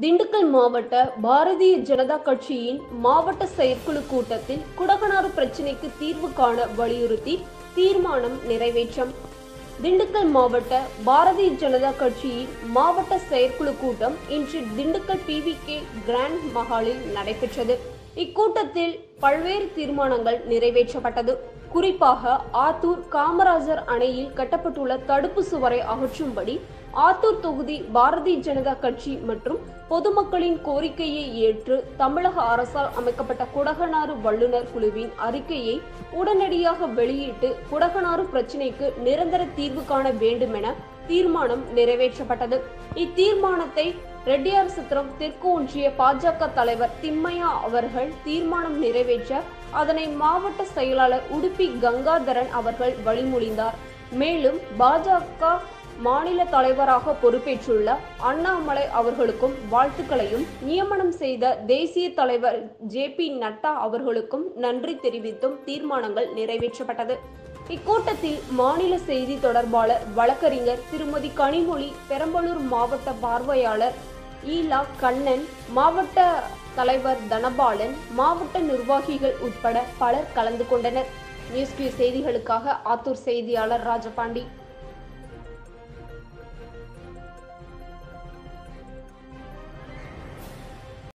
திண்டுக்கல் மாவட்ட பாரதிய ஜனதா கட்சியின் மாவட்ட செயற்குழு கூட்டத்தில் குடகனாறு பிரச்சினைக்கு தீர்வு காண வலியுறுத்தி தீர்மானம் நிறைவேற்றம் திண்டுக்கல் மாவட்ட பாரதிய ஜனதா கட்சியின் மாவட்ட செயற்குழு கூட்டம் இன்று திண்டுக்கல் பிவிகே கிராண்ட் மஹாலில் நடைபெற்றது இக்கூட்டத்தில் பல்வேறு தீர்மானங்கள் நிறைவேற்றப்பட்டது குறிப்பாக ஆத்தூர் காமராஜர் அணையில் கட்டப்பட்டுள்ள தடுப்பு சுவரை அகற்றும்படி ஆத்தூர் தொகுதி பாரதிய ஜனதா கட்சி மற்றும் பொதுமக்களின் கோரிக்கையை ஏற்று தமிழக அரசால் அமைக்கப்பட்ட குடகனாறு வல்லுநர் குழுவின் அறிக்கையை உடனடியாக வெளியிட்டு குடகனாறு பிரச்சினைக்கு நிரந்தர தீர்வு காண வேண்டுமென தீர்மானம் நிறைவேற்றப்பட்டது இத்தீர்மானத்தை ரெட்டியார் சத்திரம் தெற்கு ஒன்றிய பாஜக தலைவர் திம்மையா அவர்கள் தீர்மானம் நிறைவேற்ற அதனை மாவட்ட செயலாளர் உடுப்பி கங்காதரன் அவர்கள் வழிமொழிந்தார் மேலும் பாஜக மாநில தலைவராக பொறுப்பேற்றுள்ள அண்ணாமலை அவர்களுக்கும் வாழ்த்துக்களையும் நியமனம் செய்த தேசிய தலைவர் ஜே பி நட்டா அவர்களுக்கும் நன்றி தெரிவித்தும் தீர்மானங்கள் நிறைவேற்றப்பட்டது இக்கூட்டத்தில் மாநில செய்தி தொடர்பாளர் வழக்கறிஞர் திருமதி கனிமொழி பெரம்பலூர் மாவட்ட பார்வையாளர் ஈலா கண்ணன் மாவட்ட தலைவர் தனபாலன் மாவட்ட நிர்வாகிகள் உட்பட பலர் கலந்து கொண்டனர் நியூஸ் கியூ செய்திகளுக்காக ஆத்தூர் செய்தியாளர் ராஜபாண்டி